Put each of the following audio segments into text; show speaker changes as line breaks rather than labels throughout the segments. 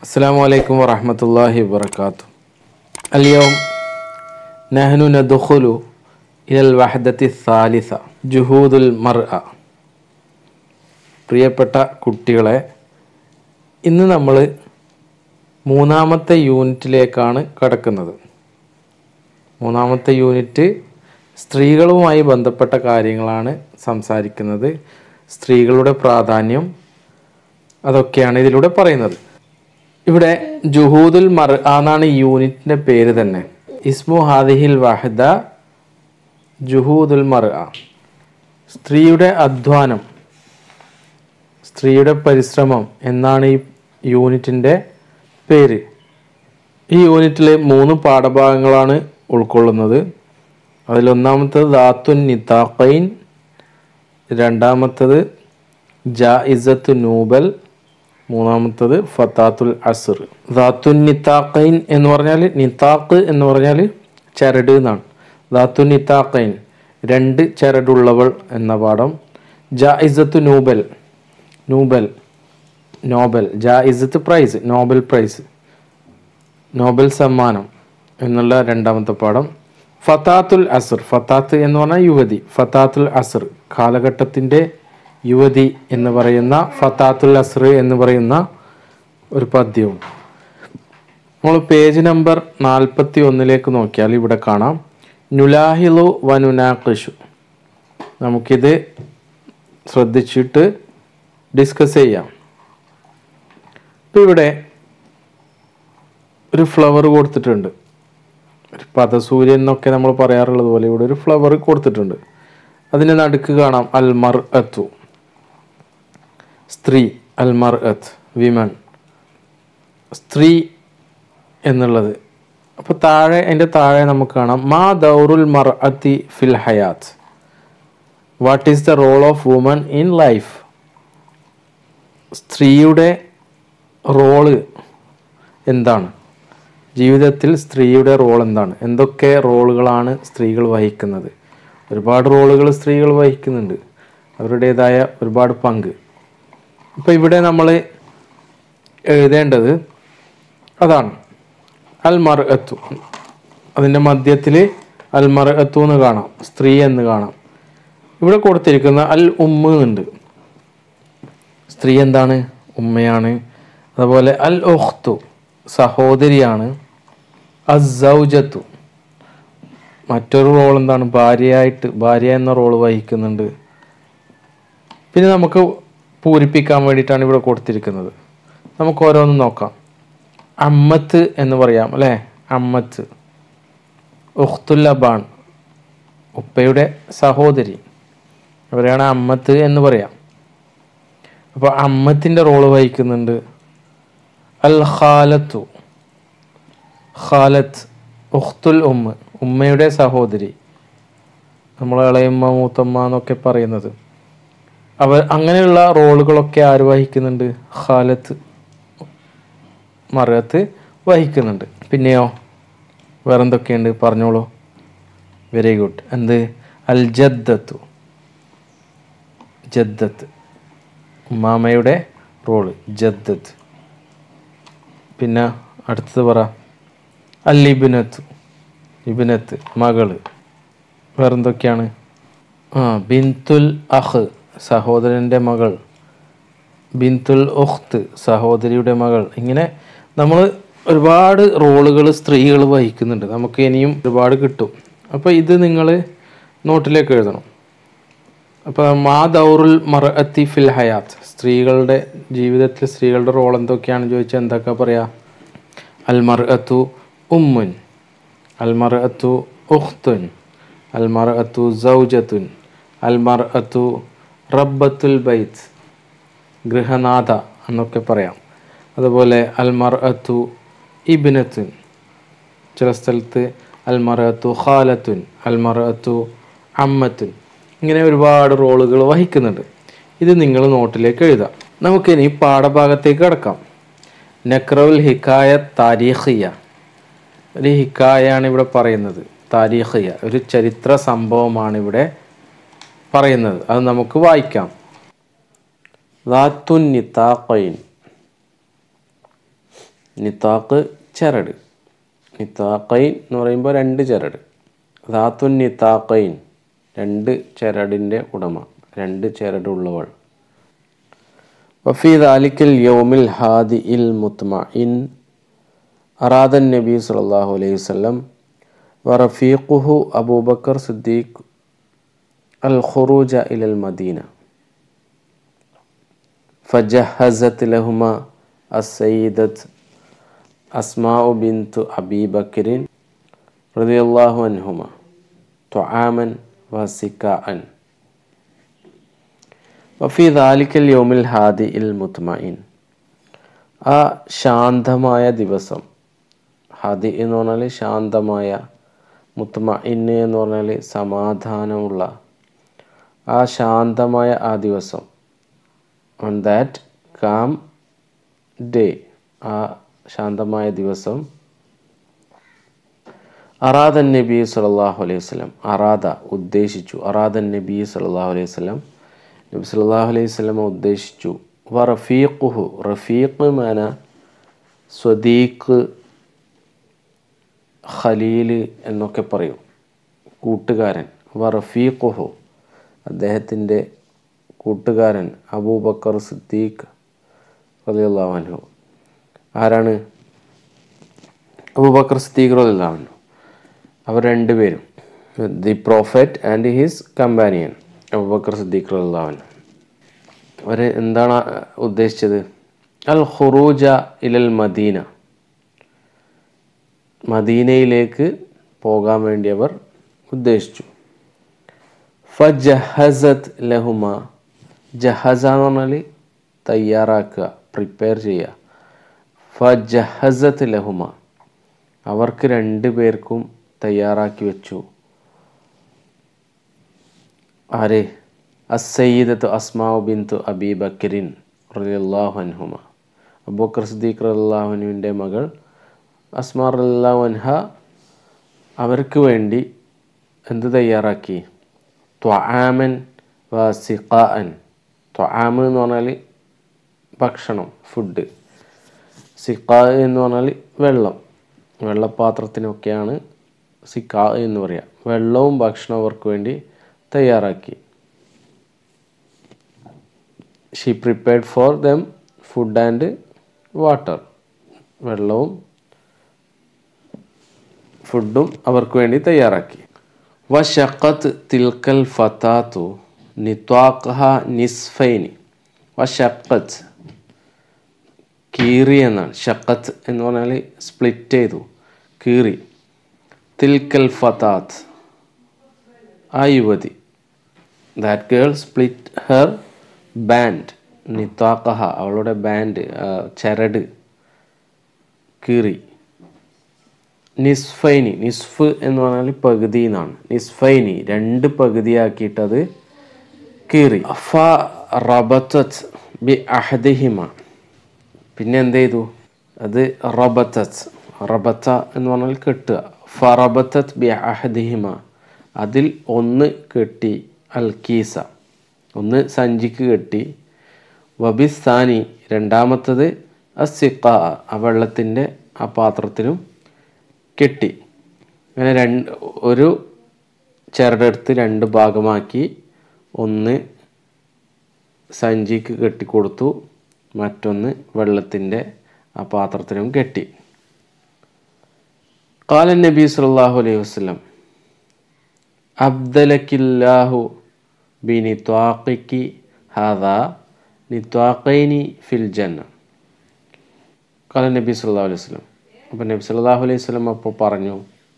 السلام عليكم ورحمة الله وبركاته اليوم نحن ندخل إلى الوحدة الثالثة جهود المرأة പ്രിയപ്പെട്ട കുട്ടികളെ ഇന്ന് നമ്മൾ മൂന്നാമത്തെ യൂണിറ്റിലേക്കാണ് കടക്കുന്നത് മൂന്നാമത്തെ യൂണിറ്റ് സ്ത്രീകളുമായി ബന്ധപ്പെട്ട കാര്യങ്ങളാണ് സംസാരിക്കുന്നത് സ്ത്രീകളുടെ പ്രാധാന്യം അതൊക്കെയാണ് ഇതിലൂടെ പറയുന്നത് ഇവിടെ ജുഹൂദുൽ മർ എന്നാണ് ഈ യൂണിറ്റിന്റെ പേര് തന്നെ ഇസ്മു ഹാദിഹിൽ വാഹിദ ജുഹൂദുൽ മർ സ്ത്രീയുടെ അധ്വാനം സ്ത്രീയുടെ പരിശ്രമം എന്നാണ് ഈ യൂണിറ്റിന്റെ പേര് ഈ യൂണിറ്റിൽ മൂന്ന് പാഠഭാഗങ്ങളാണ് ഉൾക്കൊള്ളുന്നത് അതിലൊന്നാമത്തത് ദാത്തുൻ നിതാഖൈൻ രണ്ടാമത്തത് ജായിസത്ത് നൂബൽ മൂന്നാമത്തത് ഫത്താത്തുൽ അസർ ദാത്തുൻ നിത്താഖൈൻ എന്ന് പറഞ്ഞാൽ നിത്താഖ് എന്ന് പറഞ്ഞാൽ ചരട് എന്നാണ് ദാത്തുൻ നിത്താഖൈൻ രണ്ട് ചരടുള്ളവൾ എന്ന പാഠം ജായിസത്ത് നൂബൽ നൂബൽ നോബൽ ജായിസത്ത് പ്രൈസ് നോബൽ പ്രൈസ് നോബൽ സമ്മാനം എന്നുള്ള രണ്ടാമത്തെ പാഠം ഫത്താത്തുൽ അസർ ഫത്താത്ത് എന്ന് പറഞ്ഞാൽ യുവതി ഫത്താത്തുൽ അസർ കാലഘട്ടത്തിൻ്റെ യുവതി എന്ന് പറയുന്ന ഫത്താത്തുൽ അസർ എന്ന് പറയുന്ന ഒരു പദ്യവും നമ്മൾ പേജ് നമ്പർ നാൽപ്പത്തി ഒന്നിലേക്ക് നോക്കിയാൽ ഇവിടെ കാണാം നുലാഹിലു വനുനാഖിഷു നമുക്കിത് ശ്രദ്ധിച്ചിട്ട് ഡിസ്കസ് ചെയ്യാം ഇപ്പം ഇവിടെ ഒരു ഫ്ലവർ കൊടുത്തിട്ടുണ്ട് ഒരു പദസൂര്യൻ എന്നൊക്കെ നമ്മൾ പറയാറുള്ളത് പോലെ ഇവിടെ ഒരു ഫ്ലവർ കൊടുത്തിട്ടുണ്ട് അതിൻ്റെ നടുക്ക് കാണാം അൽമർ അത്തു സ്ത്രീ അൽമർ അത്ത് വിമൺ സ്ത്രീ എന്നുള്ളത് അപ്പോൾ താഴെ അതിൻ്റെ താഴെ നമുക്ക് കാണാം മാ ദൗറുൽ മർ അത്തി ഫിൽ ഹയാത്ത് what is the role of woman in life സ്ത്രീയുടെ റോള് എന്താണ് ജീവിതത്തിൽ സ്ത്രീയുടെ റോൾ എന്താണ് എന്തൊക്കെ റോളുകളാണ് സ്ത്രീകൾ വഹിക്കുന്നത് ഒരുപാട് റോളുകൾ സ്ത്രീകൾ വഹിക്കുന്നുണ്ട് അവരുടേതായ ഒരുപാട് പങ്ക് അപ്പോൾ ഇവിടെ നമ്മൾ എഴുതേണ്ടത് അതാണ് അൽ മർ എത്തു അതിൻ്റെ മധ്യത്തിൽ അൽ മർ എത്തു എന്ന് കാണാം സ്ത്രീ എന്ന് കാണാം ഇവിടെ കൊടുത്തിരിക്കുന്ന അൽ ഉമ്മ ഉണ്ട് സ്ത്രീ എന്താണ് ഉമ്മയാണ് അതുപോലെ അൽ ഒഖ്തു സഹോദരിയാണ് അസൗജത്തു മറ്റൊരു റോൾ എന്താണ് ഭാര്യയായിട്ട് ഭാര്യ എന്ന റോൾ വഹിക്കുന്നുണ്ട് പിന്നെ നമുക്ക് പൂരിപ്പിക്കാൻ വേണ്ടിയിട്ടാണ് ഇവിടെ കൊടുത്തിരിക്കുന്നത് നമുക്ക് ഓരോന്നും നോക്കാം അമ്മത്ത് എന്ന് പറയാം അല്ലേ അമ്മത്ത് ഉഖ്തുല്ലബാൻ ഉപ്പയുടെ സഹോദരി അവരെയാണ് അമ്മത്ത് എന്ന് പറയാം അപ്പോൾ അമ്മത്തിൻ്റെ റോള് വഹിക്കുന്നുണ്ട് അൽ ഖാലത്തു ഖാലത്ത് ഉഖ്തുൽ ഉമ്മ ഉമ്മയുടെ സഹോദരി നമ്മൾ ഇളയമ്മ മൂത്തമ്മ എന്നൊക്കെ പറയുന്നത് അവർ അങ്ങനെയുള്ള റോളുകളൊക്കെ ആര് വഹിക്കുന്നുണ്ട് ഖാലത്ത് മറത്ത് വഹിക്കുന്നുണ്ട് പിന്നെയോ വേറെന്തൊക്കെയുണ്ട് പറഞ്ഞോളൂ വെരി ഗുഡ് എന്ത് അൽ ജദ്ദത്തു ജദ്ദത്ത് ഉമ്മാമയുടെ റോള് ജദ്ദത്ത് പിന്നെ അടുത്തത് പറ അൽ ഇബിനത്ത് ഇബിനത്ത് മകള് വേറെന്തൊക്കെയാണ് ആ ബിൻതുൽ അഹ് സഹോദരൻ്റെ മകൾ ബിൻതുൽ ഉഖ്ത് സഹോദരിയുടെ മകൾ ഇങ്ങനെ നമ്മൾ ഒരുപാട് റോളുകൾ സ്ത്രീകൾ വഹിക്കുന്നുണ്ട് നമുക്ക് ഇനിയും ഒരുപാട് കിട്ടും അപ്പോൾ ഇത് നിങ്ങൾ നോട്ടിലേക്ക് എഴുതണം അപ്പോൾ മാ ദൗറുൽ മറഅത്തി ഫിൽ ഹയാത്ത് സ്ത്രീകളുടെ ജീവിതത്തിൽ സ്ത്രീകളുടെ റോൾ എന്തൊക്കെയാണെന്ന് ചോദിച്ചാൽ എന്തൊക്കെ പറയാ അൽ മർഅത്തു ഉമ്മുൻ അൽ മർഅത്തു ഉഖ്തുൻ അൽ മർഅത്തു സൗജത്തുൻ അൽ മർഅത്തു റബ്ബത്തുൽ ബൈത്ത് ഗൃഹനാഥ എന്നൊക്കെ പറയാം അതുപോലെ അൽ മർഅത്തു ഇബിനത്തുൻ ചില സ്ഥലത്ത് അൽ മറഅത്തു ഖാലത്തുൻ അൽ മറഅത്തു അമ്മത്തുൻ ഇങ്ങനെ ഒരുപാട് റോളുകൾ വഹിക്കുന്നുണ്ട് ഇത് നിങ്ങൾ നോട്ടിലേക്ക് എഴുതാം നമുക്കിനി പാഠഭാഗത്തേക്ക് കിടക്കാം നക്രവുൽ ഹിക്കായ താരീഖിയ ഒരു ഹിക്കായാണ് ഇവിടെ പറയുന്നത് താരീഖിയ ഒരു ചരിത്ര സംഭവമാണ് ഇവിടെ പറയുന്നത് അത് നമുക്ക് വായിക്കാം ذات النطاقين നിത്താക്ക് ചരട് നിത്താക്കൈൻ എന്ന് പറയുമ്പോൾ രണ്ട് ചരട് ധാത്തുൻ നിത്താക്കൈൻ രണ്ട് ചരടിൻ്റെ ഉടമ രണ്ട് ചരടുള്ളവൾ വഫി ദാലിക്കൽ യൗമിൽ ഹാദി ഇൽ മുത്മഇൻ أراد النبي صلى الله عليه وسلم ورفيقه أبو بكر صديق الخروج إلى المدينة فجهزت لهما السيدة أسماء بنت أبي بكر رضي الله عنهما طعاما وسكاء വഫി ദാലിക്കൽ യോമിൽ ഹാദി ഇൽ മുത്മയിൻ ആ ശാന്തമായ ദിവസം ഹാദി എന്ന് പറഞ്ഞാൽ ശാന്തമായ മുത്മയിൻ എന്ന് പറഞ്ഞാൽ സമാധാനമുള്ള ആ ശാന്തമായ ആ ദിവസം ഓൺ ദാറ്റ് കാം ഡേ ആ ശാന്തമായ ദിവസം അറാദൻ നബി സല്ലല്ലാഹു അലൈഹി വസല്ലം അറാദ ഉദ്ദേശിച്ചു അറാദൻ നബി സല്ലല്ലാഹു അലൈഹി വസല്ലം നബി സല്ലല്ലാഹു അലൈഹി വസല്ലം ഉദ്ദേശിച്ചു വ റഫീഖുഹു റഫീഖ് മാന സ്വദീഖ് ഖലീൽ എന്നൊക്കെ പറയും കൂട്ടുകാരൻ വ റഫീഖുഹു അദ്ദേഹത്തിൻ്റെ കൂട്ടുകാരൻ അബൂബക്കർ സിദ്ദീഖ് റളിയല്ലാഹു അൻഹു ആരാണ് അബൂബക്കർ സിദ്ദീഖ് റളിയല്ലാഹു അൻഹു അവർ രണ്ടുപേരും the prophet and his companion Abubakar Siddique റളിയല്ലാഹു അൻഹു അവർ എന്താണ് ഉദ്ദേശിച്ചത് അൽ ഖുറൂജ ഇലൽ മദീന മദീനയിലേക്ക് പോകാൻ വേണ്ടി അവർ ഉദ്ദേശിച്ചു ഫജഹസത് ലഹുമ ജഹസ എന്ന് പറഞ്ഞാൽ തയ്യാറാക്കുക പ്രിപ്പയർ ചെയ്യുക ഫജഹസത് ലഹുമ അവർക്ക് രണ്ടു പേർക്കും തയ്യാറാക്കി വെച്ചു ആരെ അസയ്യിദത്ത് അസ്മാവ് ബിന്തു അബി ബക്കരിൻ റളിയല്ലാഹു അൻഹുമ അബൂക്കർ സിദ്ദീഖ് റളിയല്ലാഹുവിൻ്റെ മകൾ അസ്മാ റളിയല്ലാഹു അൻഹ അവർക്ക് വേണ്ടി എന്ത് തയ്യാറാക്കി ത്വആമൻ വ സിഖാഅൻ ത്വആമ് എന്ന് പറഞ്ഞാൽ ഭക്ഷണം ഫുഡ് സിഖാ എന്ന് പറഞ്ഞാൽ വെള്ളം വെള്ളപാത്രത്തിനൊക്കെയാണ് സിക്കാ എന്ന് പറയുക വെള്ളവും ഭക്ഷണവും അവർക്ക് വേണ്ടി തയ്യാറാക്കി she prepared for them food and water വെള്ളവും ഫുഡും അവർക്ക് വേണ്ടി തയ്യാറാക്കി വഷക്കത്ത് തിൽക്കൽ ഫത്താത്തു നിത്വാഖഹ നിസ്ഫൈനി വഷക്കത്ത് കീറി എന്നാണ് ഷക്കത്ത് എന്ന് പറഞ്ഞാൽ സ്പ്ലിറ്റ് ചെയ്തു കീറി തിൽക്കൽ ഫത്താത്ത് ആ യുവതി that girl split her band നിത്വാഖഹ അവളുടെ ബാൻഡ് ചരട് കീറി നിസ്ഫൈനി നിസ്ഫ് എന്ന് പറഞ്ഞാൽ പകുതി എന്നാണ് നിസ്ഫൈനി രണ്ട് പകുതിയാക്കിയിട്ടത് കീറി ഫ റബത്തത് ബി അഹദിഹിമ പിന്നെ എന്ത് ചെയ്തു അത് റബത്തത് റബത്ത എന്ന് പറഞ്ഞാൽ കെട്ടുക ഫ റബത്തത് ബി അഹദിഹിമ അതിൽ ഒന്ന് കെട്ടി അൽ കീസ ഒന്ന് സഞ്ചിക്ക് കെട്ടി വബിസ്ഥാനി രണ്ടാമത്തത് അസിക്ക ആ വെള്ളത്തിൻ്റെ ആ പാത്രത്തിലും കെട്ടി അങ്ങനെ രണ്ട് ഒരു ചരടെടുത്ത് രണ്ട് ഭാഗമാക്കി ഒന്ന് സഞ്ചിക്ക് കെട്ടിക്കൊടുത്തു മറ്റൊന്ന് വെള്ളത്തിൻ്റെ ആ പാത്രത്തിലും കെട്ടി കാലൻ നബി സല്ലല്ലാഹു അലൈഹി വസല്ലം അബ്ദലക്കില്ലാഹു ബി നിത്വാഖിക്ക് ഹാദാ നിത്വാഖൈനി ഫിൽ ജന്ന കാലൻ നബി സല്ലല്ലാഹു അലൈഹി വസല്ലം അപ്പം നബി സല്ലല്ലാഹു അലൈഹി വസല്ലം അപ്പോൾ പറഞ്ഞു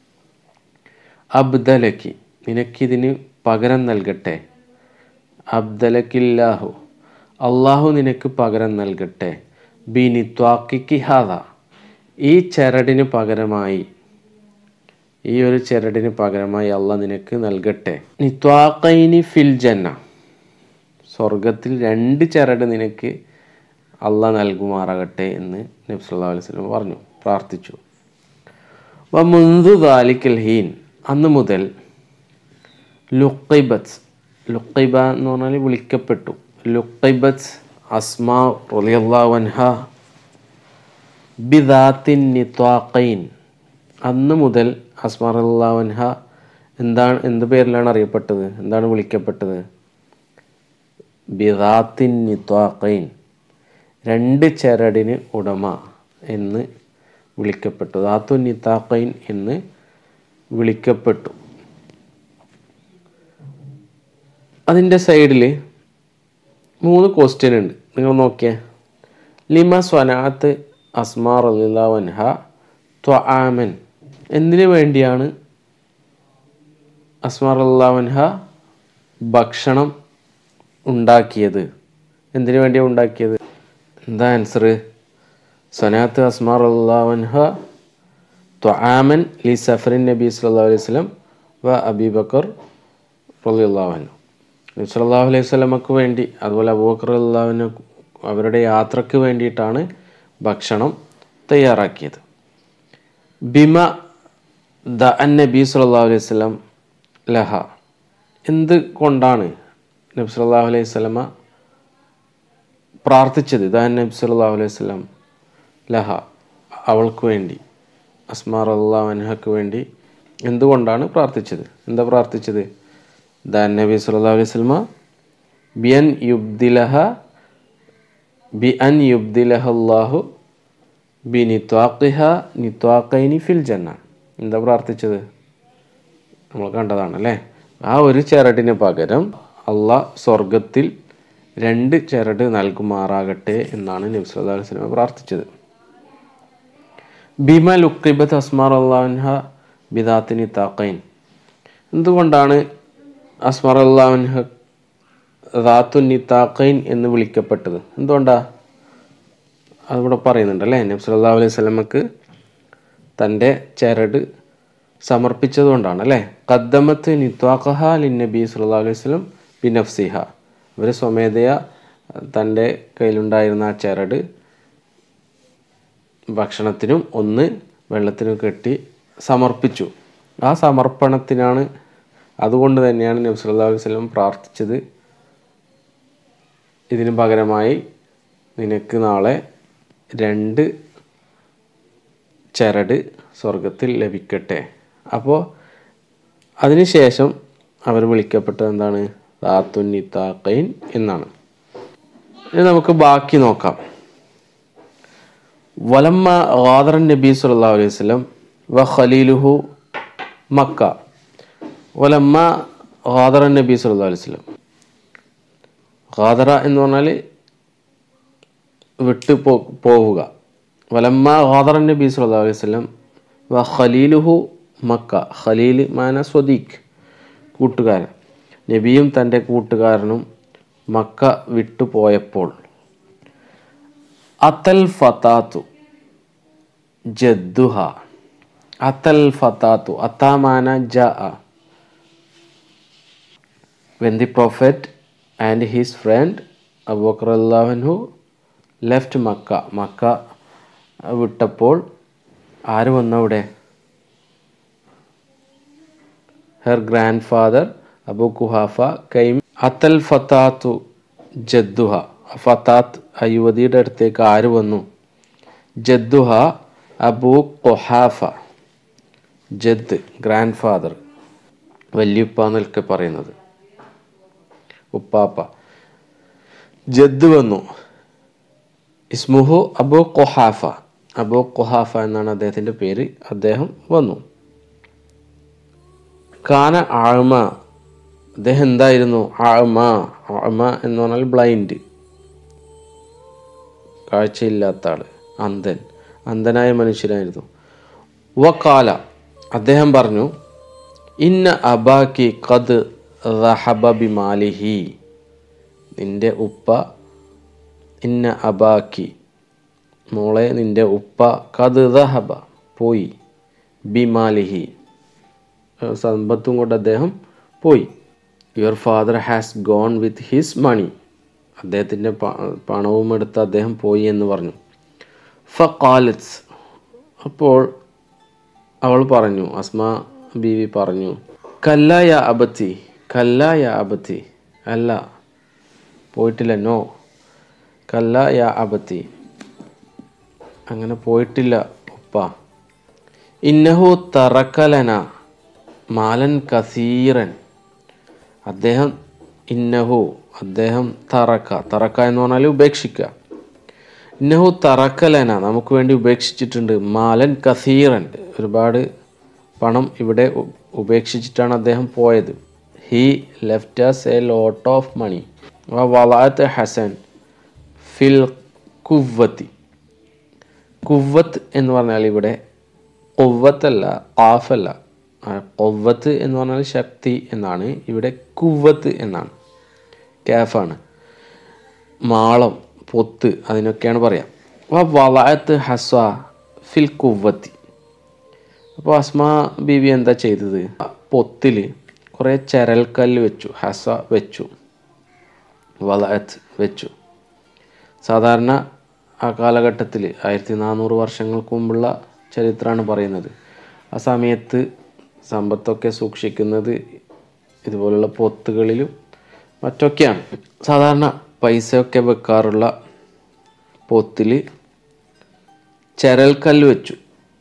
അബ്ദലക്കി നിനക്കിതിന് പകരം നൽകട്ടെ അബ്ദലക്കില്ലാഹു അള്ളാഹു നിനക്ക് പകരം നൽകട്ടെ ബി നിത്വാക്കിക്ക് ഹാദ ഈ ചരടിന് പകരമായി ഈ ഒരു ചരടിന് പകരമായി അള്ള നിനക്ക് നൽകട്ടെ നിത്വാക്കൈനി ഫിൽ ജന്ന സ്വർഗത്തിൽ രണ്ട് ചരട് നിനക്ക് അള്ള നൽകുമാറാകട്ടെ എന്ന് നബി സല്ലല്ലാഹു അലൈഹി വസല്ലം പറഞ്ഞു പ്രാർത്ഥിച്ചു വ മുന്തു ദാലിക്കൽ ഹീൻ അന്ന് മുതൽ ലുക്കൈബത്ത് ലുക്കൈബ എന്ന് പറഞ്ഞാൽ വിളിക്കപ്പെട്ടു ലുക്കൈബത്ത് അസ്മാ റളിയല്ലാഹു അൻഹ ബിദാത്തിൻ നിത്വാഖൈൻ അന്ന് മുതൽ അസ്മാറുല്ലാവൻഹ എന്താണ് എന്ത് പേരിലാണ് അറിയപ്പെട്ടത് എന്താണ് വിളിക്കപ്പെട്ടത് ബിദാത്തിൻ നിത്വാഖൈൻ രണ്ട് ചരടിന് ഉടമ എന്ന് വിളിക്കപ്പെട്ടു ദാത്തു നിത്താഖൈൻ എന്ന് വിളിക്കപ്പെട്ടു അതിൻ്റെ സൈഡിൽ മൂന്ന് ക്വസ്റ്റ്യൻ ഉണ്ട് നിങ്ങൾ നോക്കിയേ ലിമ സ്വനാത്ത് അസ്മാർ അലിഹ ത്വആമൻ എന്തിനു വേണ്ടിയാണ് അസ്മാർ അള്ളാവൻഹ ഭക്ഷണം ഉണ്ടാക്കിയത് എന്തിനു വേണ്ടിയാണ് ഉണ്ടാക്കിയത് എന്താ ആൻസർ സനാത്ത് അസ്മാർ അള്ളാവൻഹ ത്വആമൻ ലി സഫറിൻ നബി സല്ലല്ലാഹു അലൈഹി വസല്ലം വ അബി ബക്കർ റളിയല്ലാഹു അൻഹു നബി സല്ലല്ലാഹു അലൈഹി വസല്ലമക്ക് വേണ്ടി അതുപോലെ അബൂബക്കർ അള്ളാഹുവിന് അവരുടെ യാത്രക്ക് വേണ്ടിയിട്ടാണ് ഭക്ഷണം തയ്യാറാക്കിയത് ബിമ ദ അൻ നബി സല്ലല്ലാഹു അലൈഹി വസല്ലം ലഹ എന്ത് കൊണ്ടാണ് നബി സല്ലല്ലാഹു അലൈഹി വസല്ലമ പ്രാർത്ഥിച്ചത് ദ അൻ നബി സല്ലല്ലാഹു അലൈഹി വസല്ലം ലഹ അവൾക്ക് വേണ്ടി അസ്മാർ അള്ളാഹ് അൻഹക്ക് വേണ്ടി എന്തുകൊണ്ടാണ് പ്രാർത്ഥിച്ചത് എന്താ പ്രാർത്ഥിച്ചത് ദ നബി സല്ലല്ലാഹു അലൈഹി വസല്ലമ ബിയൻ യുബ്ദിലഹ ബി അൻ യുബ്ദിലഹ അല്ലാഹു ബി നിത്വാഖിഹ നിത്വാഖൈനി ഫിൽ ജന്ന എന്താ പ്രാർത്ഥിച്ചത് നമ്മൾ കണ്ടതാണ് അല്ലേ ആ ഒരു ചരടിന് പകരം അള്ളാഹ് സ്വർഗത്തിൽ രണ്ട് ചരട് നൽകുമാറാകട്ടെ എന്നാണ് നബി സല്ലല്ലാഹു അലൈഹി വസല്ലമ പ്രാർത്ഥിച്ചത് ബിമ ലുക്കിബത്ത് അസ്മാർ അള്ളാഹൻഹ ബിദാത്തിന് താക്കൈൻ എന്തുകൊണ്ടാണ് അസ്മാർ അള്ളാഹൻഹ റാത്തു നിത്താക്കൈൻ എന്ന് വിളിക്കപ്പെട്ടത് എന്തുകൊണ്ടാ അതിവിടെ പറയുന്നുണ്ട് അല്ലേ നബി സല്ലല്ലാഹു അലൈഹി വസല്ലമക്ക് തൻ്റെ ചരട് സമർപ്പിച്ചതുകൊണ്ടാണ് അല്ലേ കദ്ദമത്ത് നിത്വാഖഹ ലിൻ നബി സല്ലല്ലാഹു അലൈഹി വസല്ലം ബിനഫ്സിഹ അവർ സ്വമേധയ തൻ്റെ കയ്യിലുണ്ടായിരുന്ന ആ ചരട് ഭക്ഷണത്തിനും ഒന്ന് വെള്ളത്തിനും കെട്ടി സമർപ്പിച്ചു ആ സമർപ്പണത്തിനാണ് അതുകൊണ്ട് തന്നെയാണ് നബി സല്ലല്ലാഹു അലൈഹി വസല്ലം പ്രാർത്ഥിച്ചത് ഇതിന് പകരമായി നിനക്ക് നാളെ രണ്ട് ചരട് സ്വർഗത്തിൽ ലഭിക്കട്ടെ അപ്പോൾ അതിനുശേഷം അവർ വിളിക്കപ്പെട്ടത് എന്താണ് താത്തുന്നിത്താക്കൈൻ എന്നാണ് ഇനി നമുക്ക് ബാക്കി നോക്കാം വലമ്മ ഖാദറൻ നബി സല്ലല്ലാഹു അലൈഹി വസല്ലം വ ഖലീലുഹു മക്ക വലമ്മ ഖാദറൻ നബി സല്ലല്ലാഹു അലൈഹി വസല്ലം ഖാദറ എന്ന് പറഞ്ഞാൽ വിട്ടു പോ പോവുക വലമ്മ ഖാദറൻ നബി സല്ലല്ലാഹു അലൈഹി വസല്ലം വ ഖലീലുഹു മക്ക ഖലീൽ മാന സ്വദീഖ് കൂട്ടുകാരൻ നബിയും തൻ്റെ കൂട്ടുകാരനും മക്ക വിട്ടുപോയപ്പോൾ അത്തൽ ഫതാത്തു ജദ്ദുഹ അത്തൽ ഫതാത്തു അത്താമാന ജ when the prophet and his friend അബൂക്കറല്ലാഹു ലെഫ്റ്റ് മക്ക മക്ക വിട്ടപ്പോൾ ആര് വന്നു അവിടെ her grandfather Abu Quhafa കൈം അത്തൽ ഫത്താത്തു ജദ്ദുഹ ഫത്താത്ത് ആ യുവതിയുടെ അടുത്തേക്ക് ആര് വന്നു ജദ്ദുഹ അബു കൊഹാഫ ജദ് ഗ്രാൻഡ് ഫാദർ വല്യുപ്പ എന്നൊക്കെ പറയുന്നത് ഉപ്പാപ്പ ജദ് വന്നു ഇസ്മുഹു അബു കൊഹാഫ അബു കൊഹാഫ എന്നാണ് അദ്ദേഹത്തിൻ്റെ പേര് അദ്ദേഹം വന്നു കാന ആഴ്മ അദ്ദേഹം എന്തായിരുന്നു ആഴ്മ ആഴ്മ എന്ന് പറഞ്ഞാൽ ബ്ലൈൻഡ് കാഴ്ചയില്ലാത്ത ആള് അന്ധൻ അന്ധനായ മനുഷ്യനായിരുന്നു വക്കാല അദ്ദേഹം പറഞ്ഞു ഇന്ന അബാക്കി കത് റഹബബി മാലിഹി നിന്റെ ഉപ്പ ഇന്ന അബാക്കി മോളെ നിന്റെ ഉപ്പ കത് റഹബ പോയി ബിമാലിഹി സമ്പത്തും കൊണ്ട് അദ്ദേഹം പോയി your father has gone with his money അദ്ദേഹത്തിൻ്റെ പണവും എടുത്ത് അദ്ദേഹം പോയി എന്ന് പറഞ്ഞു ഫാലിത്സ് അപ്പോൾ അവൾ പറഞ്ഞു അസ്മ ബീവി പറഞ്ഞു കല്ലായ അബത്തി കല്ലായ അബത്തി അല്ല പോയിട്ടില്ല നോ കല്ലായ അബത്തി അങ്ങനെ പോയിട്ടില്ല ഉപ്പ ഇന്നഹു തറക്കലന മാലൻ കസീറൻ അദ്ദേഹം ഇന്നഹു അദ്ദേഹം തറക്ക തറക്ക എന്ന് പറഞ്ഞാൽ ഉപേക്ഷിക്കുക ഇന്നഹു തറക്കലന നമുക്ക് വേണ്ടി ഉപേക്ഷിച്ചിട്ടുണ്ട് മാലൻ കസീറൻ ഒരുപാട് പണം ഇവിടെ ഉ- ഉപേക്ഷിച്ചിട്ടാണ് അദ്ദേഹം പോയത് he left us a lot of money വളാത്ത് ഹസൻ ഫിൽ കുവ്വത്തി കുവ്വത്ത് എന്ന് പറഞ്ഞാൽ ഇവിടെ കൊവ്വത്തല്ല ആഫല്ല കൊവ്വത്ത് എന്ന് പറഞ്ഞാൽ ശക്തി എന്നാണ് ഇവിടെ കുവ്വത്ത് എന്നാണ് കാഫാണ് മാളം പൊത്ത് അതിനൊക്കെയാണ് പറയാം അപ്പോൾ വളയത്ത് ഹസ്വ ഫിൽ കുവ്വത്തി അപ്പോൾ അസ്മ ബീവി എന്താ ചെയ്തത് പൊത്തിൽ കുറേ ചരൽക്കല്ല് വെച്ചു ഹസ വെച്ചു വളയത്ത് വെച്ചു സാധാരണ ആ കാലഘട്ടത്തിൽ ആയിരത്തി നാനൂറ് വർഷങ്ങൾക്ക് മുമ്പുള്ള ചരിത്രമാണ് പറയുന്നത് ആ സമയത്ത് സമ്പത്തൊക്കെ സൂക്ഷിക്കുന്നത് ഇതുപോലുള്ള പൊത്തുകളിലും മറ്റൊക്കെയാണ് സാധാരണ പൈസയൊക്കെ വെക്കാറുള്ള പൊത്തിൽ ചരൽക്കല്ല് വെച്ചു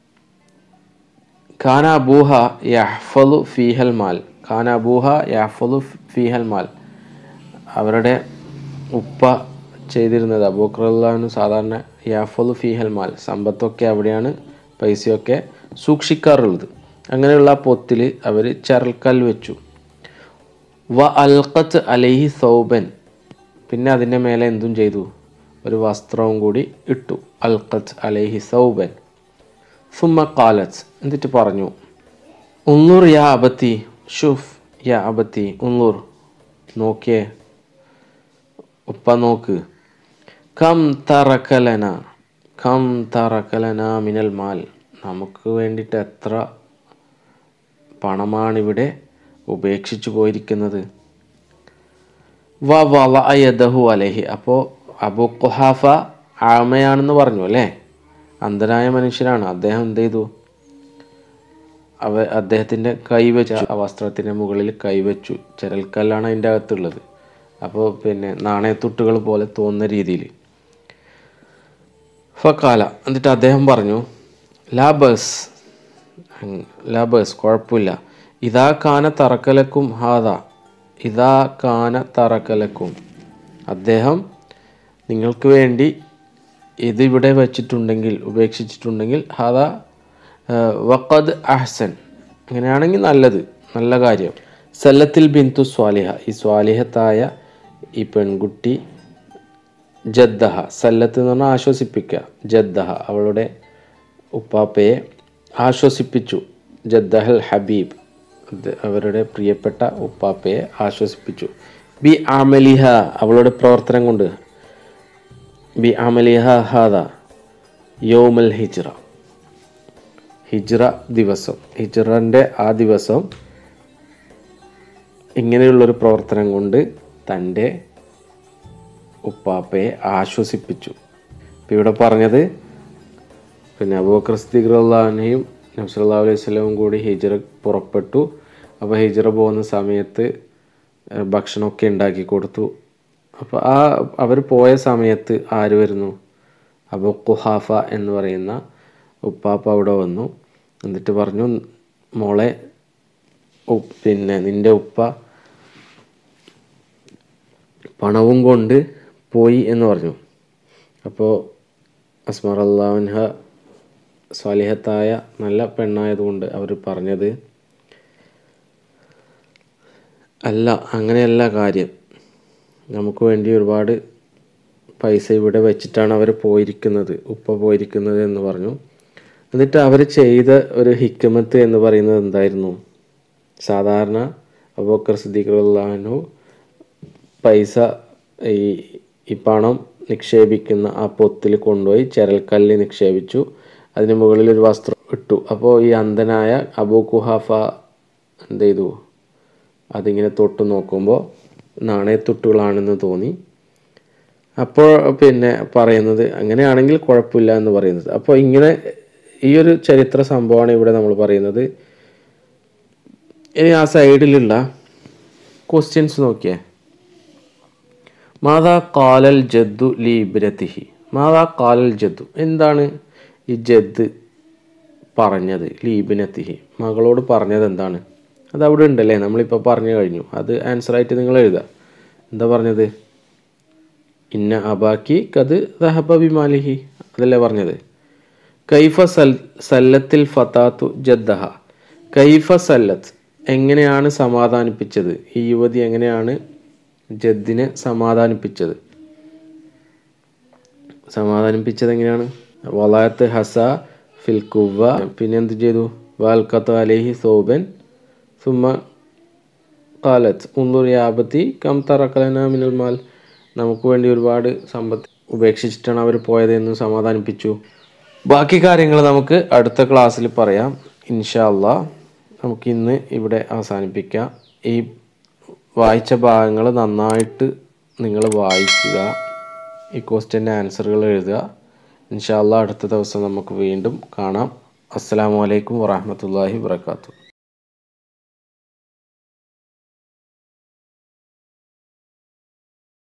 ഖാന അബൂഹ യഹ്ഫലു ഫീഹൽ മാൽ ഖാന അബൂഹ യഹ്ഫലു ഫീഹൽ മാൽ അവരുടെ ഉപ്പ ചെയ്തിരുന്നത് അബൂഖ്റല്ലാനു സാധാരണ യാഫലു ഫീഹൽ മാൽ സമ്പത്തൊക്കെ അവിടെയാണ് പൈസയൊക്കെ സൂക്ഷിക്കാറുള്ളത് അങ്ങനെയുള്ള ആ പൊത്തിൽ അവർ ചരൽക്കൽ വെച്ചു വ അൽഖത്ത് അലൈഹി സൗബൻ പിന്നെ അതിൻ്റെ മേലെ എന്തും ചെയ്തു ഒരു വസ്ത്രവും കൂടി ഇട്ടു അൽഖത്ത് അലൈഹി സൗബൻ സുമ്മ കാലത്ത് എന്നിട്ട് പറഞ്ഞു ഉന്നൂർ യാ അബത്തി ഷുഫ് യാ അബത്തി ഉന്നൂർ നോക്കിയേ ഉപ്പ നോക്ക് കം തറക്കലന കം തറക്കലന മിനൽ മാൽ നമുക്ക് വേണ്ടിയിട്ട് എത്ര പണമാണിവിടെ ഉപേക്ഷിച്ചു പോയിരിക്കുന്നത് വ വള യദഹു അലഹി അപ്പോൾ അബു ഖുഹാഫ ആമയാണെന്ന് പറഞ്ഞു അല്ലേ അന്ധനായ മനുഷ്യനാണ് അദ്ദേഹം എന്ത് ചെയ്തു അവ അദ്ദേഹത്തിൻ്റെ കൈവച്ചു ആ വസ്ത്രത്തിൻ്റെ മുകളിൽ കൈവച്ചു ചരൽക്കല്ലാണ് അതിൻ്റെ അകത്തുള്ളത് അപ്പോൾ പിന്നെ നാണയത്തുട്ടുകൾ പോലെ തോന്നുന്ന രീതിയിൽ ഫക്കാല എന്നിട്ട് അദ്ദേഹം പറഞ്ഞു ലാബസ് ലാബസ് കുഴപ്പമില്ല ഇതാ കാന തറക്കലക്കും ഹാദ ഇതാ കാന തറക്കലക്കും അദ്ദേഹം നിങ്ങൾക്ക് വേണ്ടി ഇതിവിടെ വെച്ചിട്ടുണ്ടെങ്കിൽ ഉപേക്ഷിച്ചിട്ടുണ്ടെങ്കിൽ ഹാദ വഖദ് അഹ്സൻ അങ്ങനെയാണെങ്കിൽ നല്ലത് നല്ല കാര്യം സല്ലത്തിൽ ബിന്തു സ്വാലിഹ ഈ സ്വാലിഹത്തായ ഈ പെൺകുട്ടി ജദ്ദഹ സല്ലത്ത് എന്ന് പറഞ്ഞാൽ ആശ്വസിപ്പിക്കുക ജദ്ദഹ അവളുടെ ഉപ്പാപ്പയെ ആശ്വസിപ്പിച്ചു ജദ്ദഹൽ ഹബീബ് അത് അവരുടെ പ്രിയപ്പെട്ട ഉപ്പാപ്പയെ ആശ്വസിപ്പിച്ചു ബി ആമലിഹ അവളുടെ പ്രവർത്തനം കൊണ്ട് ബി ആമലിഹ ഹാദ യോമൽ ഹിജ്റ ഹിജ്റ ദിവസം ഹിജ്റൻ്റെ ആ ദിവസം ഇങ്ങനെയുള്ളൊരു പ്രവർത്തനം കൊണ്ട് തൻ്റെ ഉപ്പാപ്പയെ ആശ്വസിപ്പിച്ചു ഇപ്പം ഇവിടെ പറഞ്ഞത് പിന്നെ അബൂബക്കർ സിദ്ദീഖ്ലാനെയും നബ്സല്ലാ അലൈഹി സ്വലവും കൂടി ഹിജറ പുറപ്പെട്ടു അപ്പോൾ ഹിജറ പോകുന്ന സമയത്ത് ഏഹ്, ഭക്ഷണമൊക്കെ ഉണ്ടാക്കി കൊടുത്തു അപ്പോൾ ആ അവർ പോയ സമയത്ത് ആര് വരുന്നു അബു ഖുഹാഫ എന്ന് പറയുന്ന ഉപ്പാപ്പ അവിടെ വന്നു എന്നിട്ട് പറഞ്ഞു മോളെ ഉ- പിന്നെ നിൻ്റെ ഉപ്പ പണവും കൊണ്ട് പോയി എന്ന് പറഞ്ഞു അപ്പോൾ അസ്മർ അള്ളാഹൻഹ സ്വാലിഹത്തായ നല്ല പെണ്ണായതുകൊണ്ട് അവർ പറഞ്ഞത് അല്ല അങ്ങനെയല്ല കാര്യം നമുക്ക് വേണ്ടി ഒരുപാട് പൈസ ഇവിടെ വെച്ചിട്ടാണ് അവർ പോയിരിക്കുന്നത് ഉപ്പ പോയിരിക്കുന്നത് എന്ന് പറഞ്ഞു എന്നിട്ട് അവർ ചെയ്ത ഒരു ഹിക്കമത്ത് എന്ന് പറയുന്നത് എന്തായിരുന്നു സാധാരണ അബൂക്കർ സിദ്ദീഖുല്ലാഹു പൈസ ഈ ഈ പണം നിക്ഷേപിക്കുന്ന ആ പൊത്തിൽ കൊണ്ടുപോയി ചരൽക്കല്ല് നിക്ഷേപിച്ചു അതിന് മുകളിൽ ഒരു വസ്ത്രം ഇട്ടു അപ്പോൾ ഈ അന്ധനായ അബൂ കുഹാഫ എന്ത് ചെയ്തു അതിങ്ങനെ തൊട്ട് നോക്കുമ്പോൾ നാണയത്തുട്ടുകളാണെന്ന് തോന്നി അപ്പോൾ പിന്നെ പറയുന്നത് അങ്ങനെയാണെങ്കിൽ കുഴപ്പമില്ല എന്ന് പറയുന്നത് അപ്പോൾ ഇങ്ങനെ ഈ ഒരു ചരിത്ര സംഭവമാണ് ഇവിടെ നമ്മൾ പറയുന്നത് ഇനി ആ സൈഡിലുള്ള ക്വസ്റ്റ്യൻസ് നോക്കിയേ മാതാ കാലൽ ജദ്ദു ലി ഇബ്രത്തിഹി മാതാ കാലൽ ജദ്ദു എന്താണ് ഈ ജദ് പറഞ്ഞത് ലീബിനെത്തിഹി മകളോട് പറഞ്ഞത് എന്താണ് അത് അവിടെ ഉണ്ടല്ലേ നമ്മളിപ്പോൾ പറഞ്ഞു കഴിഞ്ഞു അത് ആൻസറായിട്ട് നിങ്ങൾ എഴുതുക എന്താ പറഞ്ഞത് ഇന്ന അബാക്കി കത് ദഹബ ബിമാലിഹി അതല്ലേ പറഞ്ഞത് കൈഫ സൽ സല്ലത്തിൽ ഫതാത്തു ജദ്ദഹ കൈഫ സല്ലത്ത് എങ്ങനെയാണ് സമാധാനിപ്പിച്ചത് ഈ യുവതി എങ്ങനെയാണ് ജദ്ദിനെ സമാധാനിപ്പിച്ചത് സമാധാനിപ്പിച്ചത് എങ്ങനെയാണ് വലാത്ത് ഹസ ഫിൽ കുവ പിന്നെ എന്ത് ചെയ്തു വാൽക്കത്ത് അലേഹി സോബൻ സുമ കാലത്ത് ഉന്നൂർ യാപത്തി കം തറക്കലന മിനൽ മാൽ നമുക്ക് വേണ്ടി ഒരുപാട് സമ്പത്ത് ഉപേക്ഷിച്ചിട്ടാണ് അവർ പോയത് എന്ന് സമാധാനിപ്പിച്ചു ബാക്കി കാര്യങ്ങൾ നമുക്ക് അടുത്ത ക്ലാസ്സിൽ പറയാം ഇൻഷാ അല്ലാ നമുക്ക് ഇന്ന് ഇവിടെ അവസാനിപ്പിക്കാം ഈ വായിച്ച ഭാഗങ്ങൾ നന്നായിട്ട് നിങ്ങൾ വായിക്കുക ഈ ക്വസ്റ്റ്യൻ്റെ ആൻസറുകൾ എഴുതുക ഇൻഷാ അല്ലാ അടുത്ത ദിവസം നമുക്ക് വീണ്ടും കാണാം അസ്സാം വലൈക്കും വാഹമത്തല്ലാഹി വാത്തു